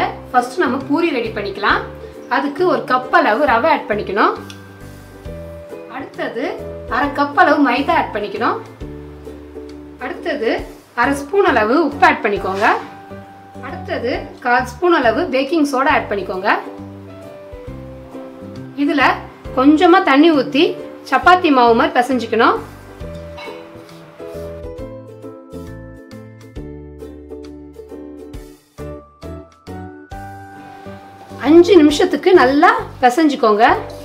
first நம்ம puri ready பண்ணிக்கலாம் அதுக்கு ஒரு கப் அளவு ரவை ஆட் பண்ணிக்கணும் அடுத்தது அரை கப் அளவு மைதா ஆட் பண்ணிக்கணும் அடுத்தது அரை ஸ்பூன் அளவு உப்பு ஆட் பண்ணிக்கோங்க அடுத்தது கால் ஸ்பூன் அளவு பேக்கிங் சோடா ஆட் பண்ணிக்கோங்க இதில் கொஞ்சமாக தண்ணி ஊற்றி சப்பாத்தி மாவு மாதிரி பிசைஞ்சிக்கணும் அஞ்சு நிமிஷத்துக்கு நல்லா பிசைஞ்சுக்கோங்க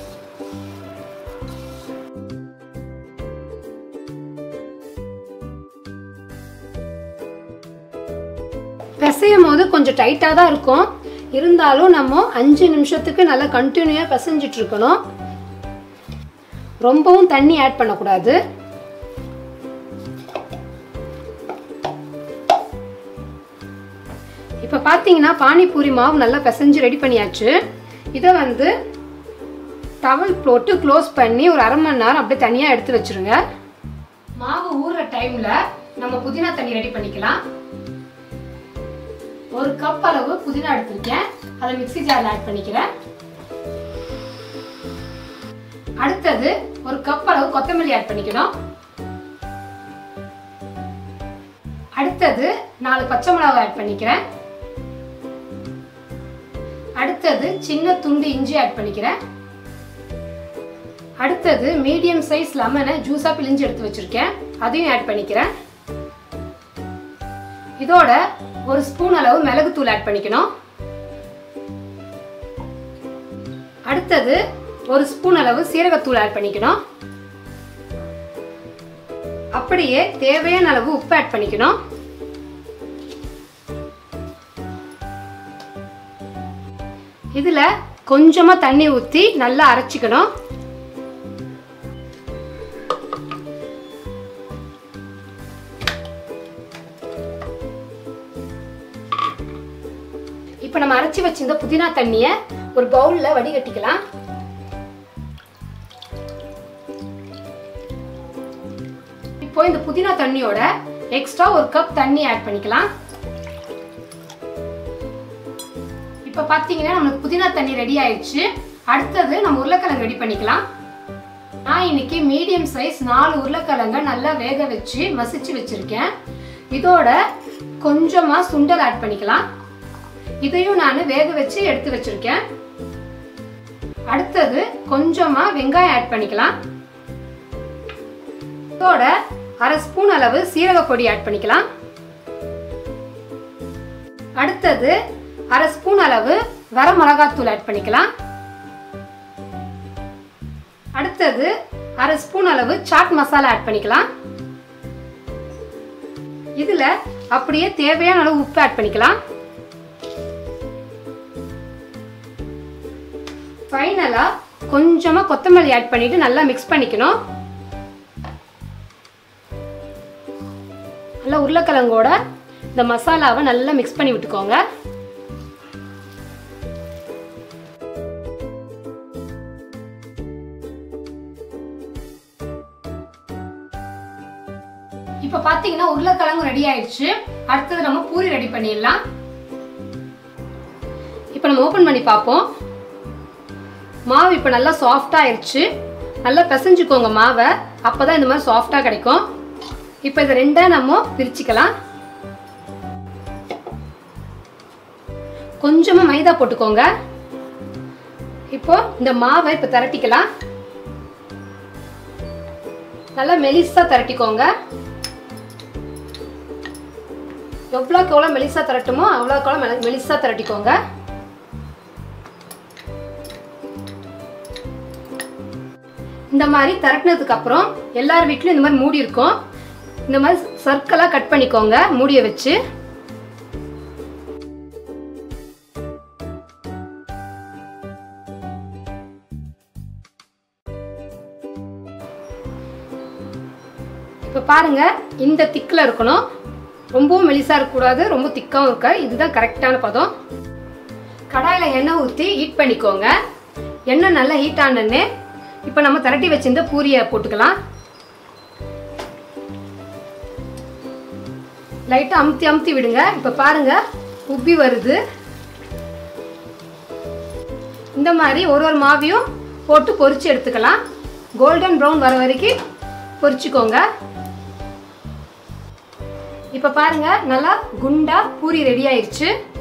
பிசையும் போது கொஞ்சம் டைட்டாக தான் இருக்கும் இருந்தாலும் நம்ம அஞ்சு நிமிஷத்துக்கு நல்லா கண்டினியூவாக பிசைஞ்சிட்டு இருக்கணும் ரொம்பவும் தண்ணி ஆட் பண்ணக்கூடாது இப்போ பார்த்தீங்கன்னா பானிபூரி மாவு நல்லா பிசைஞ்சு ரெடி பண்ணியாச்சு இதை வந்து டவல் போட்டு க்ளோஸ் பண்ணி ஒரு அரை மணி நேரம் அப்படியே தனியாக எடுத்து வச்சிருங்க மாவு ஊறுற டைமில் நம்ம புதினா தண்ணி ரெடி பண்ணிக்கலாம் ஒரு கப் அளவு புதினா எடுத்திருக்கேன் அதை மிக்ஸி ஜாரில் ஆட் பண்ணிக்கிறேன் அடுத்தது ஒரு கப் அளவு கொத்தமல்லி ஆட் பண்ணிக்கணும் அடுத்தது நாலு பச்சை மிளகாய் ஆட் பண்ணிக்கிறேன் அடுத்தது சின்ன துண்டு இஞ்சி ஆட் பண்ணிக்கிறேன் அடுத்தது மீடியம் சைஸ் லெமனை ஜூஸாக பிழிஞ்சு எடுத்து வச்சிருக்கேன் அதையும் ஆட் பண்ணிக்கிறேன் இதோட ஒரு ஸ்பூன் அளவு மிளகுத்தூள் ஆட் பண்ணிக்கணும் அடுத்தது ஒரு ஸ்பூன் அளவு சீரகத்தூள் ஆட் பண்ணிக்கணும் அப்படியே தேவையான அளவு உப்பு ஆட் பண்ணிக்கணும் இதுல கொஞ்சமா தண்ணி ஊத்தி நல்லா அரைச்சிக்கணும் இப்போ நம்ம அரைச்சி வச்சிருந்த புதினா தண்ணியை ஒரு பவுல்ல வடிகட்டிக்கலாம் இப்போ இந்த புதினா தண்ணியோட எக்ஸ்ட்ரா ஒரு கப் தண்ணி ஆட் பண்ணிக்கலாம் இப்போ பார்த்தீங்கன்னா நம்மளுக்கு புதினா தண்ணி ரெடி ஆயிடுச்சு அடுத்தது நம்ம உருளைக்கிழங்கு ரெடி பண்ணிக்கலாம் நான் இன்னைக்கு மீடியம் சைஸ் நாலு உருளைக்கிழங்க நல்லா வேக வச்சு மசிச்சு வச்சிருக்கேன் இதோட கொஞ்சமா சுண்டல் ஆட் பண்ணிக்கலாம் இதையும் நான் வேக வச்சு எடுத்து வச்சிருக்கேன் அடுத்தது கொஞ்சமா வெங்காயம் ஆட் பண்ணிக்கலாம் இதோட அரை ஸ்பூன் அளவு சீரக பொடி ஆட் பண்ணிக்கலாம் அடுத்தது அரை ஸ்பூன் அளவு வர மிளகாத்தூள் ஆட் பண்ணிக்கலாம் அடுத்தது அரை ஸ்பூன் அளவு சாட் மசாலா ஆட் பண்ணிக்கலாம் இதுல அப்படியே தேவையான அளவு உப்பு ஆட் பண்ணிக்கலாம் ஃபைனலா கொஞ்சமா கொத்தமல்லி ஆட் பண்ணிட்டு நல்லா மிக்ஸ் பண்ணிக்கணும் நல்லா உருளைக்கிழங்கோட இந்த மசாலாவை நல்லா மிக்ஸ் பண்ணி விட்டுக்கோங்க இப்போ பார்த்தீங்கன்னா உருளைக்கிழங்கு ரெடி ஆயிடுச்சு அடுத்தது நம்ம பூரி ரெடி பண்ணிடலாம் இப்போ நம்ம ஓப்பன் பண்ணி பார்ப்போம் மாவு இப்போ நல்லா சாஃப்டாக ஆயிடுச்சு நல்லா பிசைஞ்சுக்கோங்க மாவை அப்போ தான் இந்த மாதிரி சாஃப்டாக கிடைக்கும் இப்போ இதை ரெண்டாக நம்ம பிரிச்சுக்கலாம் கொஞ்சமாக மைதா போட்டுக்கோங்க இப்போ இந்த மாவை இப்போ திரட்டிக்கலாம் நல்லா மெலிசா திரட்டிக்கோங்க எவ்வளோக்கு எவ்வளோ மெலிசா திரட்டுமோ அவ்வளோக்கு எவ்வளோ மெலி மெலிசா திரட்டிக்கோங்க இந்த மாதிரி திரட்டினதுக்கு அப்புறம் எல்லார் வீட்லையும் இந்த மாதிரி மூடி இருக்கும் இந்த மாதிரி சர்க்கிளாக கட் பண்ணிக்கோங்க மூடியை வச்சு இப்போ பாருங்க இந்த திக்கில் இருக்கணும் ரொம்பவும் மெலிசா இருக்கக்கூடாது ரொம்ப திக்காகவும் இருக்க இதுதான் கரெக்டான பதம் கடாயில் எண்ணெய் ஊற்றி ஹீட் பண்ணிக்கோங்க எண்ணெய் நல்லா ஹீட் ஆனோடனே இப்போ நம்ம திரட்டி வச்சிருந்த பூரியை போட்டுக்கலாம் லைட்டாக அமுத்தி அமுத்தி விடுங்க இப்போ பாருங்க உப்பி வருது இந்த மாதிரி ஒரு ஒரு மாவையும் போட்டு பொரிச்சு எடுத்துக்கலாம் கோல்டன் ப்ரௌன் வர வரைக்கும் பொரிச்சுக்கோங்க இப்போ பாருங்க நல்லா குண்டா பூரி ரெடி ஆயிடுச்சு